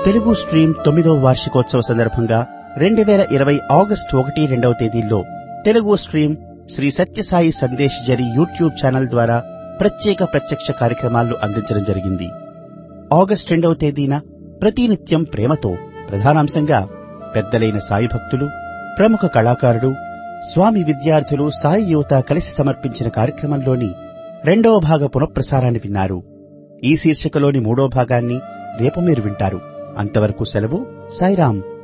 Telugu stream తొమ్మిదవ వార్షికోత్సవ సందర్భంగా రెండు వేల ఇరవై ఆగస్టు ఒకటి రెండవ తేదీల్లో తెలుగు స్ట్రీమ్ శ్రీ సత్యసాయి సందేశ్ జరి యూట్యూబ్ ఛానల్ ద్వారా ప్రత్యేక ప్రత్యక్ష కార్యక్రమాలను అందించడం జరిగింది ఆగస్టు రెండవ తేదీన ప్రతినిత్యం ప్రేమతో ప్రధానాంశంగా పెద్దలైన సాయి భక్తులు ప్రముఖ కళాకారుడు స్వామి విద్యార్థులు సాయి యువత కలిసి సమర్పించిన కార్యక్రమంలోని రెండవ భాగ పునఃప్రసారాన్ని విన్నారు ఈ శీర్షికలోని మూడో భాగాన్ని రేపు మీరు వింటారు అంతవరకు సెలవు సాయిరాం